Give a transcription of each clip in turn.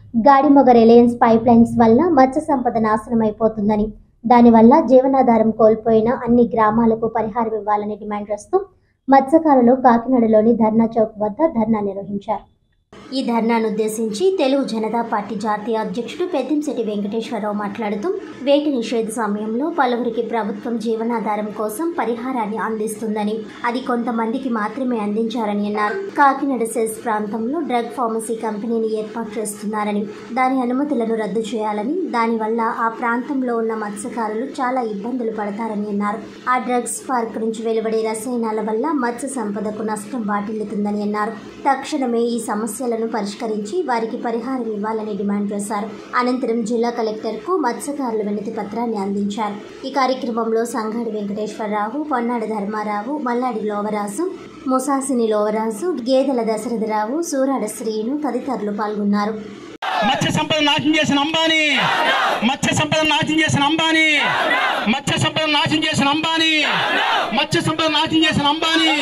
గాడిమొగ Reliance pipe lines వల్ల మత్స్య సంపద నాశనం అయిపోతుందని దానివల్ల జీవనాధారం కోల్పోయిన అన్ని గ్రామాలకు పరిహారం ఇవ్వాలని డిమాండ్ చేస్తూ మత్స్యకారులు కాకినాడలోని ధర్నా చౌక్ వద్ద ధర్నా నిర్వహించారు ఈ ధర్నాను ఉద్దేశించి తెలుగు జనతా పార్టీ జాతీయ అధ్యక్షుడు పెద్దంశెట్టి వెంకటేశ్వరరావు మాట్లాడుతూ వేటి నిషేధ సమయంలో పలువురికి ప్రభుత్వం జీవనాధారం కోసం పరిహారాన్ని అందిస్తుందని అది కొంతమందికి మాత్రమే అందించారని అన్నారు కాకినాడ సెస్ ప్రాంతంలో డ్రగ్ ఫార్మసీ కంపెనీని ఏర్పాటు చేస్తున్నారని దాని అనుమతులను రద్దు చేయాలని దానివల్ల ఆ ప్రాంతంలో ఉన్న మత్స్యకారులు చాలా ఇబ్బందులు పడతారని అన్నారు ఆ డ్రగ్స్ పార్క్ నుంచి వెలువడే రసాయనాల వల్ల మత్స్య సంపదకు నష్టం వాటిల్లుతుందని అన్నారు తక్షణమే ఈ సమస్యలను పరిష్కరించి వారికి పరిహారం ఇవ్వాలని డిమాండ్ చేశారు అనంతరం జిల్లా కలెక్టర్కు మత్స్యకారుల వినతి పత్రాన్ని అందించారు ఈ కార్యక్రమంలో సంగాడి వెంకటేశ్వరరావు పొన్నాడి ధర్మారావు మల్లాడి లోవరాజు ముసాసిని లోవరాజు గేదెల దశరథరావు సూరాడ శ్రీను తదితరులు పాల్గొన్నారు మత్స్య సంపద నాశనం చేసిన అంబానీ మత్స్య సంపద నాశనం చేసిన అంబానీ మత్స్య సంపద నాశనం చేసిన అంబానీ మత్స్య సంపద నాశనం చేసిన అంబానీ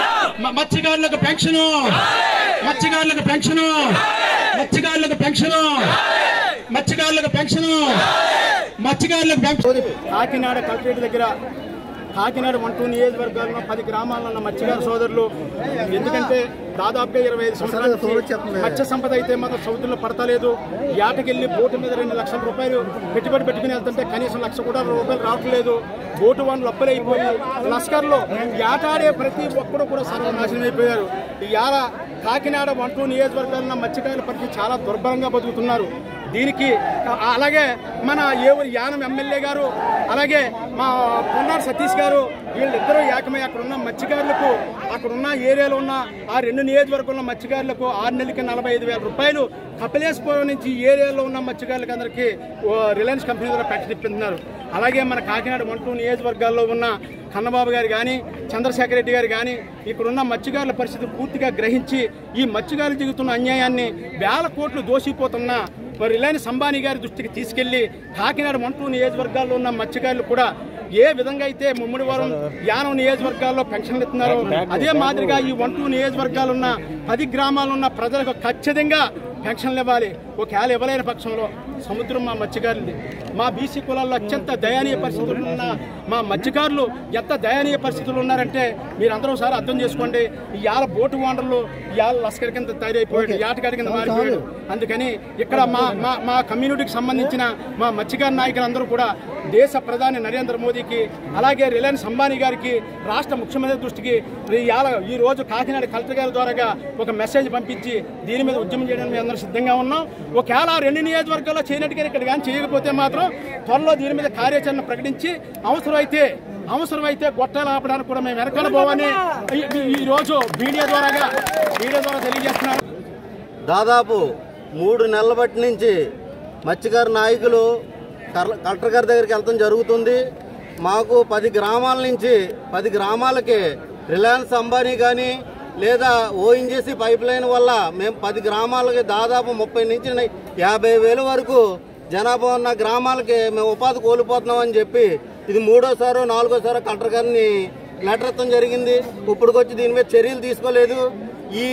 మ- మత్స్యకారులకు పెన్షను మత్స్యకారులకు పెన్షను మత్స్యకారులకు పెన్షను మత్స్యకారులకు పెన్షను మత్స్యకారులకు పెన్షన్ కాకినాడ కలెక్టరేట్ దగ్గర కాకినాడ వన్ టూ నియోజకవర్గాల్లో పది గ్రామాల్లో ఉన్న మత్స్యకార సోదరులు ఎందుకంటే దాదాపుగా ఇరవై ఐదు సంవత్సరాల నుంచి మత్స్య సంపద అయితే మాత్రం సముద్రంలో పడతలేదు ఏటకెళ్ళి బోటు మీద రెండు లక్షల రూపాయలు పెట్టుబడి పెట్టుకుని వెళ్తుంటే కనీసం లక్ష కూడా రూపాయలు రావట్లేదు బోటు వాళ్ళు అప్పులైపోయి లస్కర్లో ఏటాడే ప్రతి ఒక్కరు కూడా సర్వనాశనం అయిపోయారు ఈ యాల కాకినాడ వన్ టూ నియోజకవర్గాల్లో ఉన్న మత్స్యకారుల పరిస్థితి చాలా దుర్భరంగా బతుకుతున్నారు దీనికి ఆ- అలాగే మన ఏవూరు యానం ఎమ్మెల్యే గారు అలాగే మా పొన్నాడు సతీష్ గారు వీళ్ళిద్దరూ ఏకమై అక్కడ ఉన్న మత్స్యకారులకు అక్కడ ఉన్న ఏరియాలో ఉన్న ఆ రెండు నియోజకవర్గంలో మత్స్యకారులకు ఆరు నెలలకి నలభై ఐదు వేల రూపాయలు కపిలేశ్వరం నుంచి ఈ ఏరియాలో ఉన్న మత్స్యకారులకు అందరికీ ఓ రిలయన్స్ కంపెనీ ద్వారా ప్రకటిస్తున్నారు అలాగే మన కాకినాడ వన్ టూ నియోజకవర్గాల్లో ఉన్న కన్నబాబు గారు కానీ చంద్రశేఖర్ రెడ్డి గారు కానీ ఇక్కడ ఉన్న మత్స్యకారుల పరిస్థితి పూర్తిగా గ్రహించి ఈ మత్స్యకారులు జరుగుతున్న అన్యాయాన్ని వేల కోట్లు దోషిపోతున్న మరి రిలయన్స్ అంబానీ గారి దృష్టికి తీసుకెళ్లి కాకినాడ వన్ టూ నియోజకవర్గాల్లో ఉన్న మత్స్యకారులు కూడా ఏ విధంగా అయితే ముమ్మడివరం యానం నియోజకవర్గాల్లో పెన్షన్లు ఇస్తున్నారో అదే మాదిరిగా ఈ వన్ టూ నియోజకవర్గాలు ఉన్న పది గ్రామాలు ఉన్న ప్రజలకు ఖచ్చితంగా పెన్షన్లు ఇవ్వాలి ఒకవేళ ఇవ్వలేని పక్షంలో సముద్రం మా మత్స్యకారులది మా బీసీ కులాల్లో అత్యంత దయనీయ పరిస్థితులు ఉన్న మా మత్స్యకారులు ఎంత దయనీయ పరిస్థితులు ఉన్నారంటే మీరు అందరూ ఒకసారి అర్థం చేసుకోండి ఇవాళ బోటు ఓనర్లు ఇవాళ లస్కర్ కింద తయారైపోయాడు యాటగాడి కింద మారిపోయాడు అందుకని ఇక్కడ మా మా మా కమ్యూనిటీకి సంబంధించిన మా మత్స్యకార నాయకులందరూ కూడా దేశ ప్రధాని నరేంద్ర మోదీకి అలాగే రిలయన్స్ అంబానీ గారికి రాష్ట్ర ముఖ్యమంత్రి దృష్టికి ఇవాళ ఈ రోజు కాకినాడ కలెక్టర్ గారి ద్వారాగా ఒక మెసేజ్ పంపించి దీని మీద ఉద్యమం చేయడానికి మేము అందరూ సిద్ధంగా ఉన్నాం ఒకవేళ ఆ రెండు నియోజకవర్గాల్లో చేయనట్టుగా ఇక్కడ కానీ చేయకపోతే మాత్రం త్వరలో దీని మీద కార్యాచరణ ప్రకటించి అవసరమైతే అవసరమైతే గొట్టాలు ఆపడానికి కూడా మేము వెనకాల పోవని ఈ- ఈ- ఈ రోజు మీడియా ద్వారాగా మీడియా ద్వారా తెలియజేస్తున్నాం దాదాపు మూడు నెలల బట్టి నుంచి మత్స్యకార నాయకులు కల- కలెక్టర్ గారి దగ్గరికి వెళ్తాం జరుగుతుంది మాకు పది గ్రామాల నుంచి పది గ్రామాలకి రిలయన్స్ అంబానీ కానీ లేదా ఓఎన్జీసీ పైప్ లైన్ వల్ల మేము పది గ్రామాలకి దాదాపు ముప్పై నుంచి న- యాభై వేల వరకు జనాభా ఉన్న గ్రామాలకి మేము ఉపాధి కోల్పోతున్నామని చెప్పి ఇది మూడోసారో నాలుగోసారో కలెక్టర్ గారిని లెటర్ ఇవ్వడం జరిగింది ఇప్పటికొచ్చి దీని మీద చర్యలు తీసుకోలేదు ఈ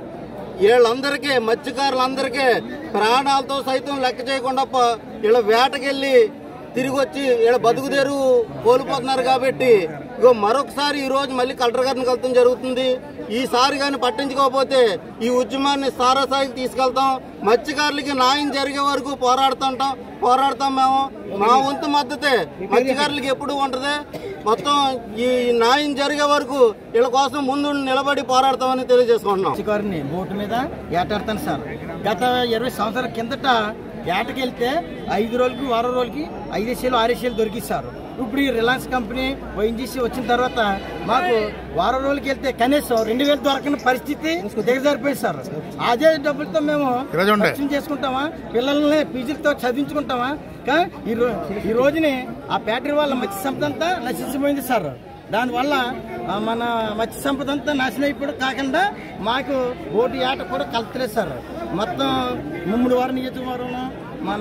వీళ్ళందరికీ మత్స్యకారులందరికీ ప్రాణాలతో సైతం లెక్క చేయకుండా ప- వీళ్ళ వేటకెళ్ళి తిరిగి వచ్చి వీళ్ళ బతుకుదేరు కోల్పోతున్నారు కాబట్టి ఇగో మరొకసారి ఈ రోజు మళ్ళీ కలెక్టర్ గారిని కలతం జరుగుతుంది ఈసారి కానీ పట్టించుకోకపోతే ఈ ఉద్యమాన్ని సారాసాయికి తీసుకెళ్తాం మత్స్యకారులకి న్యాయం జరిగే వరకు పోరాడుతుంటాం పోరాడతాం మేము మా వంతు మద్దతే మత్స్యకారులకి ఎప్పుడు ఉంటది మొత్తం ఈ న్యాయం జరిగే వరకు వీళ్ళ కోసం ముందు నిలబడి పోరాడతామని తెలియజేసుకుంటున్నాం మత్స్యకారుని బోటు మీద ఏటాడతాను సార్ గత ఇరవై సంవత్సరాల కిందట ఏటకెళ్తే ఐదు రోజులకి వారం రోజులకి ఐదేసేలు ఆరేసేలు దొరికింది సార్ ఇప్పుడు ఈ రిలయన్స్ కంపెనీ ఓఎన్జీసీ వచ్చిన తర్వాత మాకు వారం రోజులకి వెళ్తే కనీసం రెండు వేలు దొరకని పరిస్థితి దిగజారిపోయింది సార్ అదే డబ్బులతో మేము ఖర్చు చేసుకుంటామా పిల్లల్ని పీజీలతో చదివించుకుంటామా కా ఈ రో ఈ రోజుని ఆ ఫ్యాక్టరీ వాళ్ళ మత్స్య సంపద అంతా నశించిపోయింది సార్ దానివల్ల ఆ, మన మత్స్య సంపద అంతా నాశనం అయిపోవడం కాకుండా మాకు ఓటు ఆట కూడా కలతలేదు సార్ మొత్తం ముమ్మిడి వారం నియోజకవర్గంలో మన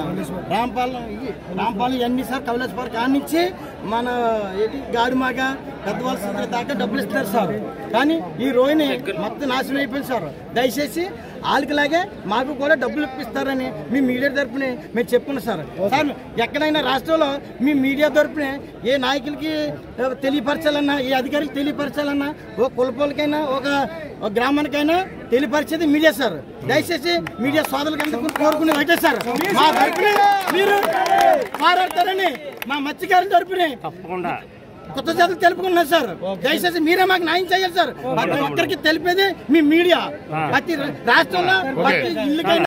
రాంపాలెం ఇవి రాంపాలెం ఇవన్నీ సార్ కమలేశ్వరం కాడి నుంచి మన ఏంటి గాడిమాగ పెద్దవాళ్ళ దాకా డబ్బులు ఇస్తారు సార్ కానీ ఈ రోజుని మొత్తం నాశనం అయిపోయింది సార్ దయచేసి వాళ్ళకిలాగే మాకు కూడా డబ్బులు ఇప్పిస్తారని మీ మీడియా తరపున మేము చెప్పుకున్నాం సార్ సార్ ఎక్కడైనా రాష్ట్రంలో మీ మీడియా తరపున ఏ నాయకులకి ఆ, తెలియపరచాలన్నా ఏ అధికారికి తెలియపరచాలన్నా ఓ కులపోలకైనా ఒక ఒక గ్రామానికైనా తెలియపరిచేది మీడియా సార్ దయచేసి మీడియా సోదరులకు అందరికీ కోరుకునే ఒకటే సార్ మా తరపున మీరు మాట్లాడతారని మా మత్స్యకారుల తరపున తప్పకుండా కొత్త జాతులు తెలుపుకున్నాం సార్ దయచేసి మీరే మాకు న్యాయం చేయాలి సార్ ప్రతి ఒక్కరికి తెలిపేది మీ మీడియా ప్రతి రాష్ట్రంలో ప్రతి ఇల్లుకైనా